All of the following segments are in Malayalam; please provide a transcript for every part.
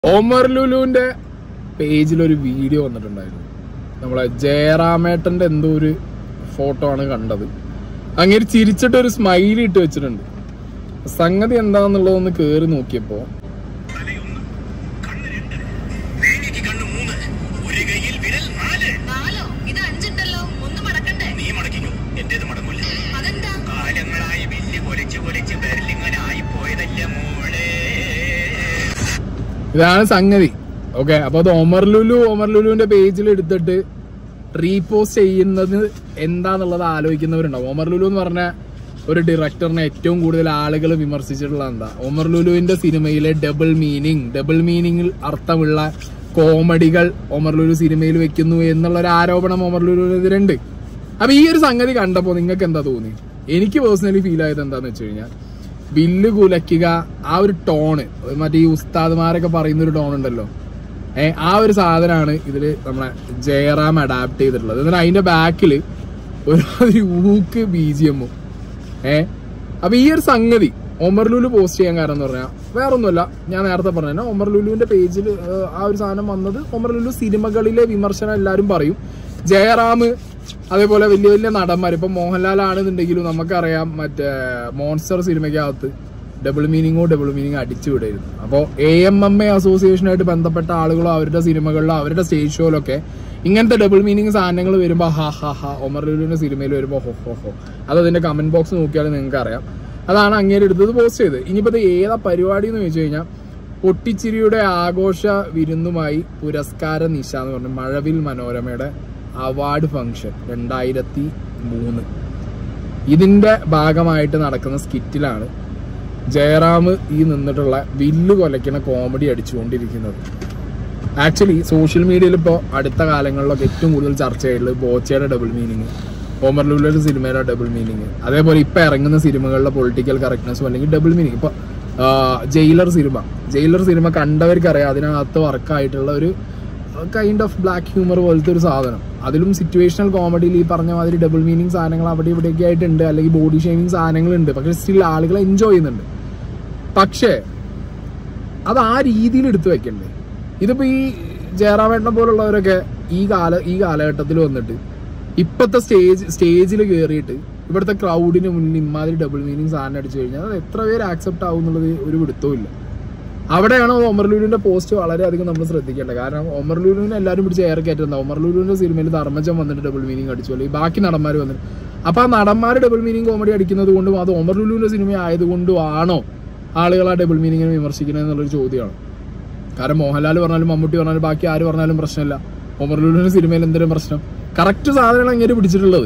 ഒമർ ലുലുവിന്റെ പേജിൽ ഒരു വീഡിയോ വന്നിട്ടുണ്ടായിരുന്നു നമ്മളെ ജയറാമേട്ടന്റെ എന്തോ ഒരു ഫോട്ടോ ആണ് കണ്ടത് അങ്ങനെ ചിരിച്ചിട്ട് ഒരു സ്മൈൽ ഇട്ട് വെച്ചിട്ടുണ്ട് സംഗതി എന്താന്നുള്ളതൊന്ന് കേറി നോക്കിയപ്പോ തലയൊന്ന് കണ്ണ് രണ്ട് വേലിക്ക് കണ്ണ് മൂന്ന് ഒരു കൈയിൽ വിരൽ നാല് നാലോ ഇത് അഞ്ചുണ്ടല്ലോ ഒന്ന് മടക്കണ്ടേ നീ മടക്കിക്കോ എന്റേത് മടങ്ങൂല അതെന്താ കാലങ്ങളായി വില്ല് പൊലിച്ച് പൊലിച്ച് വിരലിങ്ങനായി പോയതല്ല മോളെ ഇതാണ് സംഗതി ഓക്കെ അപ്പൊ അത് ഒമർ ലുലു ഒമർ ലുലുവിന്റെ പേജിൽ എടുത്തിട്ട് റീപോസ്റ്റ് ചെയ്യുന്നത് എന്താന്നുള്ളത് ആലോചിക്കുന്നവരുണ്ടാവും ഒമർ ലുലു എന്ന് പറഞ്ഞ ഒരു ഡയറക്ടറിനെ ഏറ്റവും കൂടുതൽ ആളുകൾ വിമർശിച്ചിട്ടുള്ള എന്താ ഒമർ ലുലുവിന്റെ സിനിമയിലെ ഡബിൾ മീനിങ് ഡബിൾ മീനിങ്ങിൽ അർത്ഥമുള്ള കോമഡികൾ ഒമർ ലുലു സിനിമയിൽ വെക്കുന്നു എന്നുള്ള ഒരു ആരോപണം ഒമർ ലുലുവിനെതിരുണ്ട് അപ്പൊ ഈ ഒരു സംഗതി കണ്ടപ്പോ നിങ്ങൾക്ക് എന്താ തോന്നി എനിക്ക് പേഴ്സണലി ഫീൽ ആയത് എന്താന്ന് വെച്ച് കഴിഞ്ഞാൽ ബില്ല് കുലയ്ക്കുക ആ ഒരു ടോണ് മറ്റേ ഈ ഉസ്താദ്മാരൊക്കെ പറയുന്ന ഒരു ടോൺ ഉണ്ടല്ലോ ഏ ആ ഒരു സാധനമാണ് ഇതില് നമ്മളെ ജയറാം അഡാപ്റ്റ് ചെയ്തിട്ടുള്ളത് എന്നിട്ട് അതിന്റെ ബാക്കിൽ ഒരു ഊക്ക് ബി ജി എമ്മും ഏ അപ്പൊ ഈ ഒരു സംഗതി ഒമർ ലുലു പോസ്റ്റ് ചെയ്യാൻ കാരണം എന്ന് പറഞ്ഞാൽ വേറെ ഒന്നുമല്ല ഞാൻ നേരത്തെ പറഞ്ഞ ഒമർ ലുലുവിന്റെ പേജിൽ ആ ഒരു സാധനം വന്നത് ഒമർ ലുലു സിനിമകളിലെ വിമർശനം എല്ലാവരും പറയും ജയറാം അതേപോലെ വലിയ വലിയ നടന്മാർ ഇപ്പൊ മോഹൻലാൽ ആണെന്നുണ്ടെങ്കിലും നമുക്കറിയാം മറ്റേ മോൺസ്റ്റർ സിനിമയ്ക്കകത്ത് ഡബിൾ മീനിങ്ങോ ഡബിൾ മീനിങ് അടിച്ചു വിടായിരുന്നു അപ്പോൾ എ എം എം എ അസോസിയേഷനായിട്ട് ബന്ധപ്പെട്ട ആളുകളോ അവരുടെ സിനിമകളിലോ അവരുടെ സ്റ്റേജ് ഷോയിലൊക്കെ ഇങ്ങനത്തെ ഡബിൾ മീനിങ് സാധനങ്ങൾ വരുമ്പോൾ ഹാ ഹാ ഹാ ഒമർ ലുലുവിന്റെ സിനിമയിൽ വരുമ്പോൾ ഹോ ഹോ ഹോ അത് അതിന്റെ കമന്റ് ബോക്സ് നോക്കിയാൽ നിങ്ങൾക്ക് അറിയാം അതാണ് അങ്ങേര് എടുത്തത് പോസ്റ്റ് ചെയ്തത് ഇനിയിപ്പോൾ ഇത് ഏതാ പരിപാടി എന്ന് ചോദിച്ചു കഴിഞ്ഞാൽ പൊട്ടിച്ചിരിയുടെ ആഘോഷ വിരുന്നുമായി പുരസ്കാര നിശ എന്ന് പറഞ്ഞ മഴവിൽ മനോരമയുടെ അവാർഡ് ഫംഗ്ഷൻ രണ്ടായിരത്തി മൂന്ന് ഇതിന്റെ ഭാഗമായിട്ട് നടക്കുന്ന സ്കിറ്റിലാണ് ജയറാം ഈ നിന്നിട്ടുള്ള വില്ല് കൊലയ്ക്കണ കോമഡി അടിച്ചുകൊണ്ടിരിക്കുന്നത് ആക്ച്വലി സോഷ്യൽ മീഡിയയിൽ ഇപ്പോൾ അടുത്ത കാലങ്ങളിലൊക്കെ ഏറ്റവും കൂടുതൽ ചർച്ച ചെയ്തിട്ടുള്ളത് ബോച്ചയുടെ ഡബിൾ മീനിങ് ഓമർ ലുലുവിന്റെ സിനിമയുടെ ഡബിൾ മീനിങ് അതേപോലെ ഇപ്പൊ ഇറങ്ങുന്ന സിനിമകളിലെ പൊളിറ്റിക്കൽ കറക്റ്റ്നസ്സും അല്ലെങ്കിൽ ഡബിൾ മീനിങ് ഇപ്പൊ ജയിലർ സിനിമ ജയിലർ സിനിമ കണ്ടവർക്കറിയാം അതിനകത്ത് വർക്കായിട്ടുള്ള ഒരു കൈൻഡ് ഓഫ് ബ്ലാക്ക് ഹ്യൂമർ പോലത്തെ ഒരു സാധനം അതിലും സിറ്റുവേഷണൽ കോമഡിയിൽ ഈ പറഞ്ഞ മാതിരി ഡബിൾ മീനിങ് സാധനങ്ങൾ അവിടെ ഇവിടെയൊക്കെ ആയിട്ടുണ്ട് അല്ലെങ്കിൽ ബോഡി ഷേമിങ് സാധനങ്ങളുണ്ട് പക്ഷെ സ്റ്റിൽ ആളുകൾ എൻജോയ് ചെയ്യുന്നുണ്ട് പക്ഷേ അത് ആ രീതിയിൽ എടുത്തു വെക്കണ്ടേ ഇതിപ്പോ ഈ ജയറാമേട്ടനെ പോലുള്ളവരൊക്കെ ഈ കാല ഈ കാലഘട്ടത്തിൽ വന്നിട്ട് ഇപ്പത്തെ സ്റ്റേജ് സ്റ്റേജിൽ കയറിയിട്ട് ഇവിടുത്തെ ക്രൗഡിന് മുന്നിൽ ഇമാതിരി ഡബിൾ മീനിങ് സാധനം അടിച്ചു കഴിഞ്ഞാൽ അത് എത്ര പേര് ആക്സെപ്റ്റ് ആവും എന്നുള്ളത് ഒരു പിടുത്തവും ഇല്ല അവിടെയാണ് ഒമർ ലുലുവിന്റെ പോസ്റ്റ് വളരെയധികം നമ്മൾ ശ്രദ്ധിക്കേണ്ടത് കാരണം ഒമർ ലുലുവിനെ എല്ലാവരും പിടിച്ച് ഏറെ കയറ്റുന്നത് ഒമർ ലുലുവിന്റെ സിനിമയിൽ ധർമ്മജം വന്നിട്ട് ഡബിൾ മീനിങ് അടിച്ചു അല്ലെങ്കിൽ ബാക്കി നടന്മാർ വന്നിട്ട് അപ്പൊ ആ നടന്മാർ ഡബിൾ മീനിങ് കോമഡി അടിക്കുന്നത് കൊണ്ടും അത് ഒമർ ലുലുവിന്റെ സിനിമ ആയതുകൊണ്ടും ആണോ ആളുകൾ ആ ഡബിൾ മീനിങ്ങിനെ വിമർശിക്കുന്നത് എന്നുള്ളൊരു ചോദ്യമാണ് കാരണം മോഹൻലാൽ പറഞ്ഞാലും മമ്മൂട്ടി പറഞ്ഞാലും ബാക്കി ആര് പറഞ്ഞാലും പ്രശ്നമില്ല ഒമർ ലുലുവിന്റെ സിനിമയിൽ എന്തെങ്കിലും പ്രശ്നം കറക്റ്റ് സാധനമാണ് ഇങ്ങനെ പിടിച്ചിട്ടുള്ളത്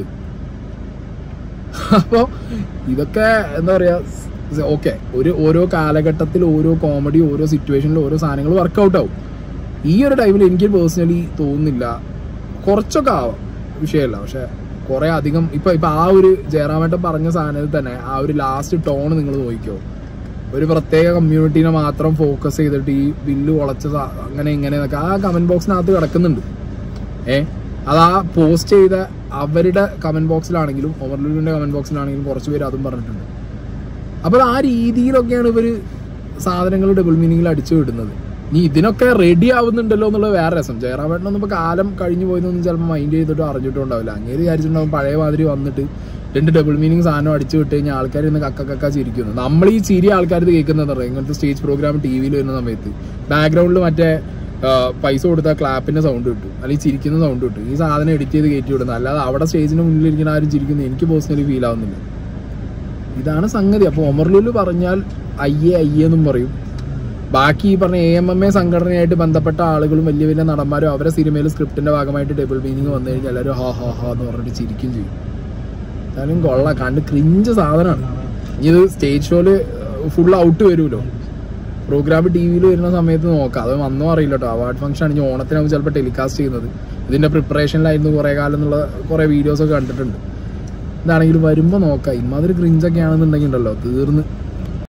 അപ്പോ ഇതൊക്കെ എന്താ പറയാ ഓക്കെ ഒരു ഓരോ കാലഘട്ടത്തിൽ ഓരോ കോമഡി ഓരോ സിറ്റുവേഷനിൽ ഓരോ സാധനങ്ങൾ വർക്കൗട്ട് ആവും ഈ ഒരു ടൈമിൽ എനിക്ക് പേഴ്സണലി തോന്നുന്നില്ല കുറച്ചൊക്കെ ആവാം വിഷയമല്ല പക്ഷെ കുറെ അധികം ഇപ്പൊ ഇപ്പൊ ആ ഒരു ജയറാമേട്ടൻ പറഞ്ഞ സാധനത്തിൽ തന്നെ ആ ഒരു ലാസ്റ്റ് ടോൺ നിങ്ങൾ നോക്കിക്കോ ഒരു പ്രത്യേക കമ്മ്യൂണിറ്റീനെ മാത്രം ഫോക്കസ് ചെയ്തിട്ട് ഈ ബില്ല് ഉളച്ച സാ- അങ്ങനെ ഇങ്ങനെ എന്നൊക്കെ ആ കമന്റ് ബോക്സിനകത്ത് കിടക്കുന്നുണ്ട് ഏ അത് ആ പോസ്റ്റ് ചെയ്ത അവരുടെ കമന്റ് ബോക്സിലാണെങ്കിലും ഓവർലുവിന്റെ കമന്റ് ബോക്സിലാണെങ്കിലും കുറച്ച് പേര് അതും പറഞ്ഞിട്ടുണ്ട് അപ്പോൾ ആ രീതിയിലൊക്കെയാണ് ഇവര് സാധനങ്ങൾ ഡബിൾ മീനിങ്ങിൽ അടിച്ചു വിടുന്നത് നീ ഇതിനൊക്കെ റെഡി ആവുന്നുണ്ടല്ലോ എന്നുള്ളത് വേറെ രസം ജയറാമേട്ടനൊന്നും ഇപ്പോൾ കാലം കഴിഞ്ഞു പോയതൊന്നും ചിലപ്പോൾ മൈൻഡ് ചെയ്തിട്ടോ അറിഞ്ഞിട്ടോ ഉണ്ടാവില്ല അങ്ങേര് വിചാരിച്ചിട്ടുണ്ടാവും പഴയ മാതിരി വന്നിട്ട് രണ്ട് ഡബിൾ മീനിങ് സാധനം അടിച്ചു വിട്ട് കഴിഞ്ഞാൽ ആൾക്കാർ ഇന്ന് കക്ക കക്ക ചിരിക്കുന്നു നമ്മൾ ഈ ചിരി ആൾക്കാർ ഇത് കേൾക്കുന്നത് അറിയാം ഇങ്ങനത്തെ സ്റ്റേജ് പ്രോഗ്രാം ടി വിയിൽ വരുന്ന സമയത്ത് ബാക്ക്ഗ്രൗണ്ടിൽ മറ്റേ ആ, പൈസ കൊടുത്താൽ ക്ലാപ്പിന്റെ സൗണ്ട് കിട്ടും അല്ലെങ്കിൽ ചിരിക്കുന്ന സൗണ്ട് കിട്ടും ഈ സാധനം എഡിറ്റ് ചെയ്ത് കയറ്റി വിടുന്നത് അല്ലാതെ അവിടെ സ്റ്റേജിന് മുന്നിൽ ഇരിക്കുന്ന ആരും ചിരിക്കുന്നത് എനിക്ക് പേഴ്സണലി ഫീൽ ആവുന്നില്ല ഇതാണ് സംഗതി അപ്പോൾ ഒമർലുലു പറഞ്ഞാൽ അയ്യേ അയ്യേ എന്നും പറയും ബാക്കി ഈ പറഞ്ഞ എ എം എം എ സംഘടനയായിട്ട് ബന്ധപ്പെട്ട ആളുകളും വലിയ വലിയ നടന്മാരും അവരെ സിനിമയിൽ സ്ക്രിപ്റ്റിന്റെ ഭാഗമായിട്ട് ഡബിൾ മീനിങ് വന്നു കഴിഞ്ഞാൽ എല്ലാവരും ഹാ ഹാ ഹാ എന്ന് പറഞ്ഞിട്ട് ചിരിക്കും ചെയ്യും എന്തായാലും കൊള്ള കണ്ട് ക്രിഞ്ച് സാധനമാണ് ഇനി ഇത് സ്റ്റേജ് ഷോയില് ഫുൾ ഔട്ട് വരുമല്ലോ പ്രോഗ്രാം ടി വിയിൽ വരുന്ന സമയത്ത് നോക്കാം അത് വന്നോ അറിയില്ല കേട്ടോ അവാർഡ് ഫംഗ്ഷൻ ആണ് ഇനി ഓണത്തിനാവും ചിലപ്പോൾ ടെലികാസ്റ്റ് ചെയ്യുന്നത് ഇതിന്റെ പ്രിപ്പറേഷനിലായിരുന്നു കുറേ കാലം എന്നുള്ള കുറേ വീഡിയോസ് ഒക്കെ കണ്ടിട്ടുണ്ട് ഇതാണെങ്കിലും വരുമ്പോൾ നോക്കാം ഇമാതിരി ക്രിഞ്ചൊക്കെ ആണെന്നുണ്ടെങ്കിൽ ഉണ്ടല്ലോ തീർന്ന്